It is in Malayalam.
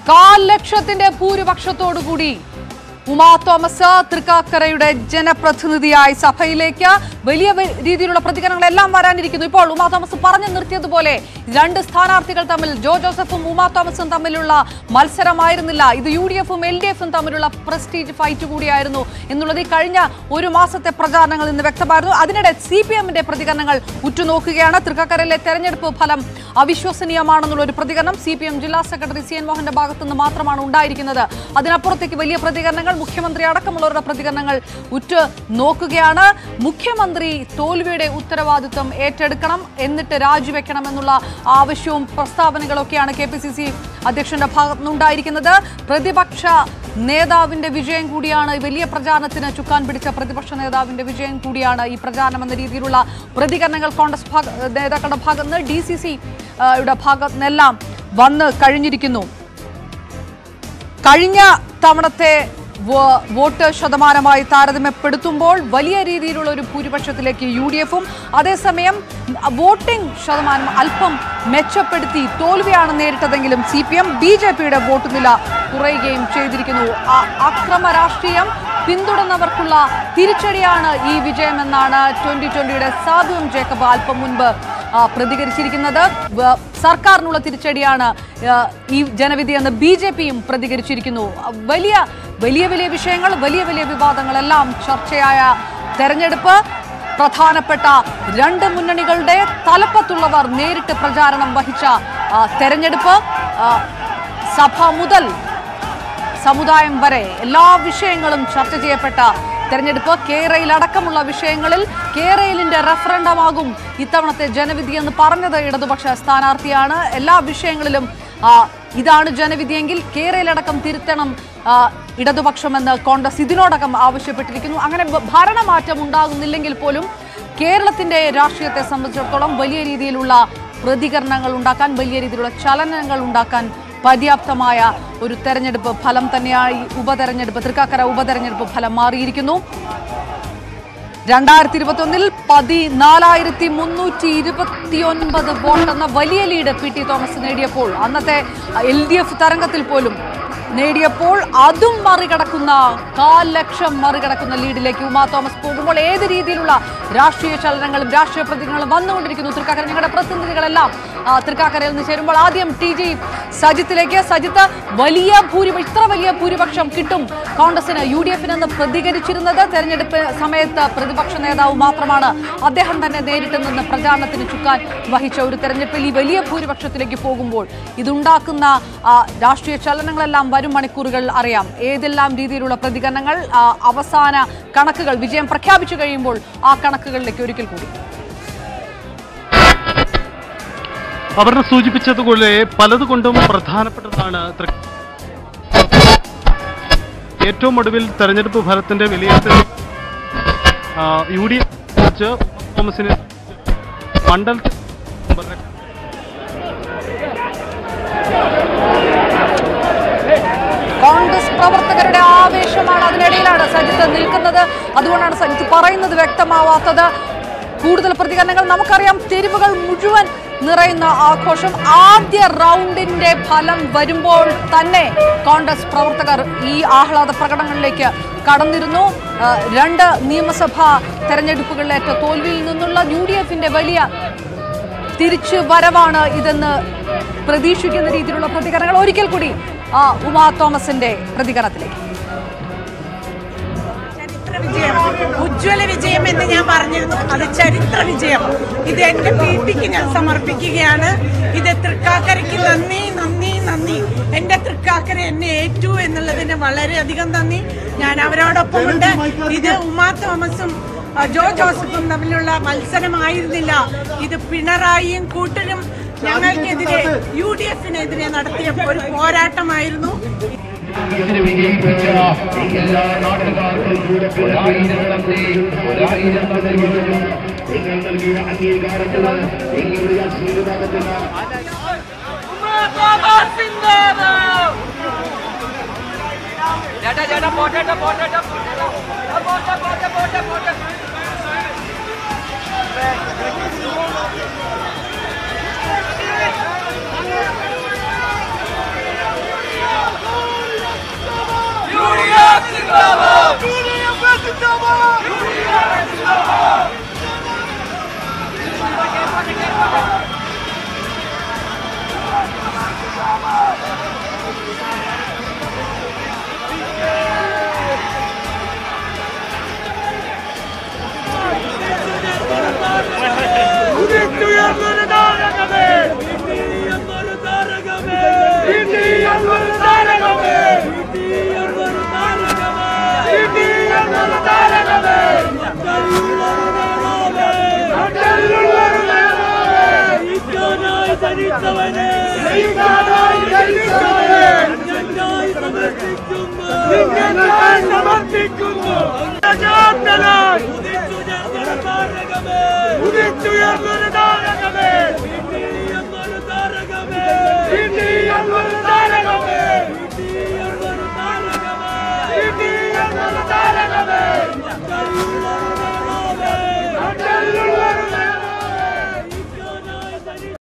കാൽ ലക്ഷത്തിന്റെ ഭൂരിപക്ഷത്തോടുകൂടി ഉമാ തോമസ് തൃക്കാക്കരയുടെ ജനപ്രതിനിധിയായി സഭയിലേക്ക് വലിയ വ- രീതിയിലുള്ള പ്രതികരണങ്ങളെല്ലാം വരാനിരിക്കുന്നു ഇപ്പോൾ ഉമാ തോമസ് പറഞ്ഞു നിർത്തിയതുപോലെ രണ്ട് സ്ഥാനാർത്ഥികൾ തമ്മിൽ ജോ ജോസഫും ഉമാ തോമസും തമ്മിലുള്ള മത്സരമായിരുന്നില്ല ഇത് യു ഡി എഫും എൽ ഡി എഫും തമ്മിലുള്ള പ്രസ്റ്റീജ് ഫൈറ്റ് കൂടിയായിരുന്നു എന്നുള്ളത് ഈ കഴിഞ്ഞ ഒരു മാസത്തെ പ്രചാരണങ്ങളിൽ നിന്ന് വ്യക്തമായിരുന്നു അതിനിടെ സി പി എമ്മിന്റെ പ്രതികരണങ്ങൾ ഉറ്റുനോക്കുകയാണ് തൃക്കാക്കരയിലെ തെരഞ്ഞെടുപ്പ് ഫലം അവിശ്വസനീയമാണെന്നുള്ള ഒരു പ്രതികരണം സി പി എം ജില്ലാ സെക്രട്ടറി സി എൻ മോഹന്റെ ഭാഗത്തു നിന്ന് മാത്രമാണ് ഉണ്ടായിരിക്കുന്നത് അതിനപ്പുറത്തേക്ക് വലിയ പ്രതികരണങ്ങൾ മുഖ്യമന്ത്രി അടക്കമുള്ളവരുടെ പ്രതികരണങ്ങൾ ഉറ്റു നോക്കുകയാണ് മുഖ്യമന്ത്രി തോൽവിയുടെ ഉത്തരവാദിത്വം ഏറ്റെടുക്കണം എന്നിട്ട് രാജിവെക്കണം എന്നുള്ള ആവശ്യവും പ്രസ്താവനകളൊക്കെയാണ് കെ പി സി സി അധ്യക്ഷന്റെ ഭാഗത്തു നിന്നുണ്ടായിരിക്കുന്നത് പ്രതിപക്ഷ നേതാവിന്റെ വിജയം കൂടിയാണ് ഈ വലിയ പ്രചാരണത്തിന് ചുക്കാൻ പിടിച്ച പ്രതിപക്ഷ നേതാവിന്റെ വിജയം കൂടിയാണ് ഈ പ്രചാരണം എന്ന രീതിയിലുള്ള പ്രതികരണങ്ങൾ കോൺഗ്രസ് ഭാഗ നേതാക്കളുടെ ഭാഗത്ത് നിന്ന് ഡി സി സി യുടെ ഭാഗത്ത് നിന്നെല്ലാം വന്ന് കഴിഞ്ഞിരിക്കുന്നു കഴിഞ്ഞ തവണത്തെ വോ- വോട്ട് ശതമാനമായി താരതമ്യപ്പെടുത്തുമ്പോൾ വലിയ രീതിയിലുള്ള ഒരു ഭൂരിപക്ഷത്തിലേക്ക് യു ഡി എഫും അതേസമയം വോട്ടിംഗ് ശതമാനം അല്പം മെച്ചപ്പെടുത്തി തോൽവിയാണ് നേരിട്ടതെങ്കിലും C P M B J പിയുടെ വോട്ട് നില കുറയുകയും ചെയ്തിരിക്കുന്നു ആ- അക്രമ രാഷ്ട്രീയം പിന്തുടർന്നവർക്കുള്ള തിരിച്ചടിയാണ് ഈ വിജയമെന്നാണ് ട്വന്റി ട്വന്റിയുടെ സാബുവും ജേക്കബ് അല്പം മുൻപ് ആ, പ്രതികരിച്ചിരിക്കുന്നത് വ- സർക്കാരിനുള്ള തിരിച്ചടിയാണ് ആ, ഈ ജനവിധി എന്ന് ബി ജെ പിയും പ്രതികരിച്ചിരിക്കുന്നു ആ, വലിയ വലിയ വലിയ വിഷയങ്ങൾ വലിയ വലിയ വിവാദങ്ങളെല്ലാം ചർച്ചയായ തെരഞ്ഞെടുപ്പ് പ്രധാനപ്പെട്ട രണ്ട് മുന്നണികളുടെ തലപ്പത്തുള്ളവർ നേരിട്ട് പ്രചാരണം വഹിച്ച ആ, തെരഞ്ഞെടുപ്പ് ആ, സഭ മുതൽ സമുദായം വരെ എല്ലാ വിഷയങ്ങളും ചർച്ച ചെയ്യപ്പെട്ട തെരഞ്ഞെടുപ്പ് കേരയിൽ അടക്കമുള്ള വിഷയങ്ങളിൽ കേരളിന്റെ റഫറണ്ടമാകും ഇത്തവണത്തെ ജനവിധി എന്ന് പറഞ്ഞത് ഇടതുപക്ഷ സ്ഥാനാർത്ഥിയാണ് എല്ലാ വിഷയങ്ങളിലും ആ, ഇതാണ് ജനവിധിയെങ്കിൽ കേരളടക്കം തിരുത്തണം ആ, ഇടതുപക്ഷമെന്ന് കോൺഗ്രസ് ഇതിനോടകം ആവശ്യപ്പെട്ടിരിക്കുന്നു അങ്ങനെ ഭ- ഭരണമാറ്റം ഉണ്ടാകുന്നില്ലെങ്കിൽ പോലും കേരളത്തിന്റെ രാഷ്ട്രീയത്തെ സംബന്ധിച്ചിടത്തോളം വലിയ രീതിയിലുള്ള പ്രതികരണങ്ങൾ ഉണ്ടാക്കാൻ വലിയ രീതിയിലുള്ള ചലനങ്ങൾ ഉണ്ടാക്കാൻ പര്യാപ്തമായ ഒരു തെരഞ്ഞെടുപ്പ് ഫലം തന്നെയായി ഉപതെരഞ്ഞെടുപ്പ് തൃക്കാക്കര ഉപതെരഞ്ഞെടുപ്പ് ഫലം മാറിയിരിക്കുന്നു രണ്ടായിരത്തി ഇരുപത്തി ഒന്നിൽ പതിനാലായിരത്തി മുന്നൂറ്റി ഇരുപത്തി ഒൻപത് വോട്ടെന്ന വലിയ ലീഡ് പി ടി തോമസ് നേടിയപ്പോൾ അന്നത്തെ എൽ ഡി എഫ് തരംഗത്തിൽ പോലും നേടിയപ്പോൾ അതും മറികടക്കുന്ന കാൽ ലക്ഷം മറികടക്കുന്ന ലീഡിലേക്ക് ഉമാ തോമസ് പോകുമ്പോൾ ഏത് രീതിയിലുള്ള രാഷ്ട്രീയ ചലനങ്ങളും രാഷ്ട്രീയ പ്രതികരണങ്ങളും വന്നുകൊണ്ടിരിക്കുന്നു തൃക്കാക്കര ഞങ്ങളുടെ പ്രതിനിധികളെല്ലാം ആ, തൃക്കാക്കരയിൽ നിന്ന് ചേരുമ്പോൾ ആദ്യം ടി ജി സജിത്തിലേക്ക് സജിത്ത് വലിയ ഭൂരിപക്ഷം ഇത്ര വലിയ ഭൂരിപക്ഷം കിട്ടും കോൺഗ്രസിന് യു ഡി എഫിനെന്ന് പ്രതികരിച്ചിരുന്നത് തെരഞ്ഞെടുപ്പ് സമയത്ത് പ്രതിപക്ഷ നേതാവ് മാത്രമാണ് അദ്ദേഹം തന്നെ നേരിട്ട് നിന്ന് പ്രചാരണത്തിന് ചുക്കാൻ വഹിച്ച ഒരു തെരഞ്ഞെടുപ്പിൽ ഈ വലിയ ഭൂരിപക്ഷത്തിലേക്ക് പോകുമ്പോൾ ഇതുണ്ടാക്കുന്ന ആ, രാഷ്ട്രീയ ചലനങ്ങളെല്ലാം വരും മണിക്കൂറുകൾ അറിയാം ഏതെല്ലാം രീതിയിലുള്ള പ്രതികരണങ്ങൾ ആ, അവസാന കണക്കുകൾ വിജയം പ്രഖ്യാപിച്ചു കഴിയുമ്പോൾ ആ കണക്കുകളിലേക്ക് ഒരിക്കൽ കൂടി അവർ സൂചിപ്പിച്ചതുപോലെ പലതുകൊണ്ടും പ്രധാനപ്പെട്ടതാണ് തൃ- ഏറ്റവും ഒടുവിൽ തെരഞ്ഞെടുപ്പ് ഫലത്തിന്റെ വിലയിരുത്തൽ ആ, യു ഡി എഫ് വെച്ച് തോമസിന് മണ്ഡലത്തിൽ കോൺഗ്രസ് പ്രവർത്തകരുടെ ആവേശമാണ് അതിനിടയിലാണ് സജിത്ത് നിൽക്കുന്നത് അതുകൊണ്ടാണ് സജിത്ത് പറയുന്നത് വ്യക്തമാവാത്തത് കൂടുതൽ പ്രതികരണങ്ങൾ നമുക്കറിയാം തെരുവുകൾ മുഴുവൻ നിറയുന്ന ആഘോഷം ആദ്യ റൗണ്ടിന്റെ ഫലം വരുമ്പോൾ തന്നെ കോൺഗ്രസ് പ്രവർത്തകർ ഈ ആഹ്ലാദ പ്രകടനങ്ങളിലേക്ക് കടന്നിരുന്നു ആ, രണ്ട് നിയമസഭാ തെരഞ്ഞെടുപ്പുകളിലേറ്റ തോൽവിയിൽ നിന്നുള്ള യു ഡി എഫിന്റെ വലിയ തിരിച്ചു വരവാണ് ഇതെന്ന് പ്രതീക്ഷിക്കുന്ന രീതിയിലുള്ള പ്രതികരണങ്ങൾ ഒരിക്കൽ കൂടി ആ, ഉമാ തോമസിന്റെ പ്രതികരണത്തിലേക്ക് ചരിത്ര വിജയം ഉജ്ജ്വല വിജയം എന്ന് ഞാൻ പറഞ്ഞിരുന്നു അത് ചരിത്ര വിജയം ഇത് എന്റെ പീട്ടിക്ക് ഞാൻ സമർപ്പിക്കുകയാണ് ഇത് തൃക്കാക്കരയ്ക്ക് നന്ദി നന്ദി നന്ദി എന്റെ തൃക്കാക്കര എന്നെ ഏറ്റു എന്നുള്ളതിന് വളരെയധികം നന്ദി ഞാൻ അവരോടൊപ്പം ഉണ്ട് ഇത് ഉമാ തോമസും ആ, ജോ ജോസഫും തമ്മിലുള്ള മത്സരമായിരുന്നില്ല ഇത് പിണറായിയും കൂട്ടരും ഞങ്ങൾക്കെതിരെ യു ഡി എഫിനെതിരെ നടത്തിയ ഒരു പോരാട്ടമായിരുന്നു ഇതിന് വിജയിപ്പിച്ച എല്ലാ നാട്ടുകാർക്കും ഒരായിരം നന്ദി ഒരായിരം നന്ദികളും നിങ്ങൾ നൽകിയ അംഗീകാരത്തിന് നിങ്ങളുടെ ആശീർവാദത്തിന് ഉദിച്ചുയർന്നൊരു താരകമേ ഉദിച്ചുയർന്നൊരു താരകമേ ഉദിച്ചുയർന്നൊരു താരകമേ ഉദിച്ചുയർന്നൊരു താരകമേ ഉദിച്ചുയർന്നൊരു താരകമേ